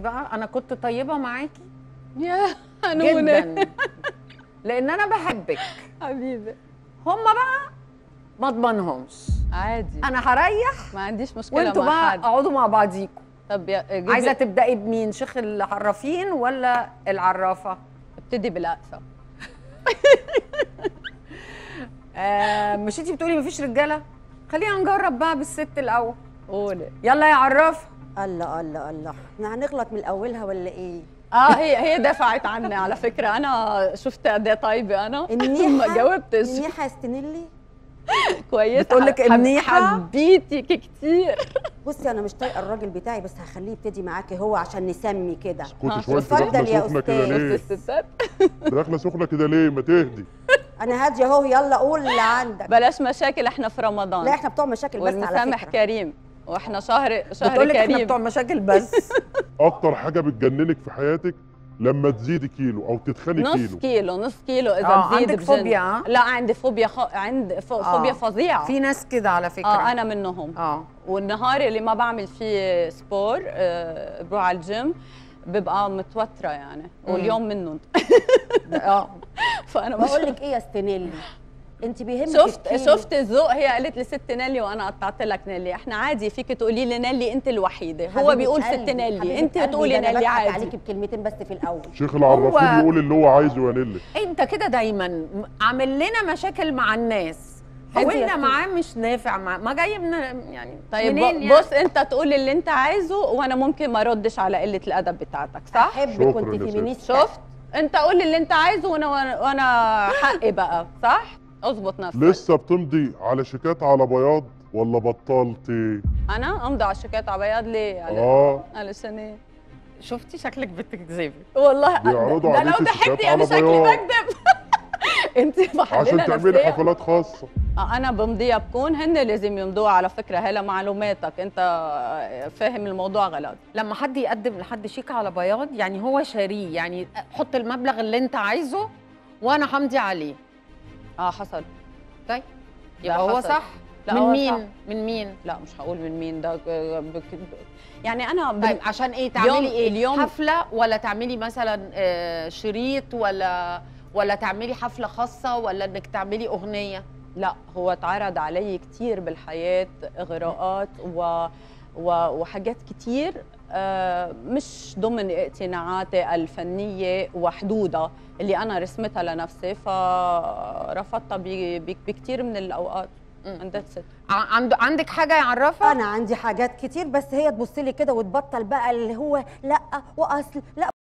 بقى انا كنت طيبه معاكي يا حنونه جدا لان انا بحبك حبيبي هم بقى ما اضمنهمش عادي انا هريح ما عنديش مشكله وانتوا مع بقى حد اقعدوا مع بعضيكم طب يا جيبي- عايزه تبداي بمين شيخ العرافين ولا العرافه ابتدي بالاقفى آه مش انتي بتقولي مفيش رجاله خلينا نجرب بقى بالست الاول قولي يلا يا عرافه الله الله الله احنا هنغلط من اولها ولا ايه اه هي هي دفعت عني على فكره انا شفت قد ايه طيبه انا النيحة؟ ما جاوبتش منيحه استنلي كويس بتقول لك حب- منيحة؟ حبيتك كتير بصي انا مش طايقه الراجل بتاعي بس هخليه يبتدي معاكي هو عشان نسمي كده كنت شويه اتفضل داخله يا سخنه كده أستاذ. ليه؟ الستات داخله سخنه كده ليه؟ ما تهدي انا هاديه اهو يلا قول اللي عندك بلاش مشاكل احنا في رمضان لا احنا بتوع مشاكل بس على والمسامح فكره كريم واحنا شهر شهر بتقول لك احنا كريم بتوع مشاكل بس اكتر حاجه بتجننك في حياتك لما تزيدي كيلو او تتخني نص كيلو كيلو نص كيلو اذا آه، بزيد عندك بجن. فوبيا، ها؟ لا عندي فوبيا خ... عند ف... آه. فوبيا فظيعه في ناس كده على فكره اه انا منهم اه والنهار اللي ما بعمل فيه سبور آه بروح على الجيم ببقى متوتره يعني واليوم منهم اه فانا مش بقول لك ايه يا ستينيلي انت بيهمك شفت الكيلو. شفت الذوق هي قالت لي ست نيلي وانا قطعت لك نيلي احنا عادي فيك تقولي لي نيلي انت الوحيده هو حبيبة بيقول قلبي، ست نيلي حبيبة انت قلبي، بتقولي ده أنا نيلي بضحك عادي عليكي بكلمتين بس في الاول شيخ العرافين هو- يقول اللي هو عايزه يا نيلي انت كده دايما م- عامل لنا مشاكل مع الناس هدي يا حاولنا ستي. معاه مش نافع مع ما جاي من يعني طيب منين ب- يعني؟ بص انت تقول اللي انت عايزه وانا ممكن ما ردش على قله الادب بتاعتك صح احبك شكراً كنت يا ست. فيمينيستا شفت انت قول اللي انت عايزه وانا وانا, وأنا حقي بقى صح اظبط نفسك لسه بتمضي على شيكات على بياض ولا بطلتي؟ انا امضي على الشيكات على بياض ليه على اه علشان ايه شفتي شكلك بتكذبي والله بيعرضوا ده لو عليكي ضحكتي شيكات انا على شكلي بياض. بكذب انت عشان محلله تعملي نفسيه حفلات خاصه آه، انا بمضيها بكون هن لازم يمضوها على فكره هلا معلوماتك انت فاهم الموضوع غلط لما حد يقدم لحد شيك على بياض يعني هو شاريه يعني حط المبلغ اللي انت عايزه وانا همضي عليه اه حصل طيب ده يبقى هو حصل. صح لا، من هو مين صح. من مين لا مش هقول من مين ده ب- بك- يعني انا بن- طيب عشان ايه تعملي اليوم- ايه اليوم- حفله ولا تعملي مثلا آه، شريط ولا ولا تعملي حفله خاصه ولا انك تعملي اغنيه لا هو اتعرض علي كتير بالحياة إغراءات و و- وحاجات كتير آه، مش ضمن اقتناعاتي الفنية وحدودها اللي أنا رسمتها لنفسي فرفضتها ب- ب- بكتير من الأوقات مم. and that's it. ع- عند عندك حاجه يعرفها انا عندي حاجات كتير بس هي تبص لي كده وتبطل بقى اللي هو لا واصل لا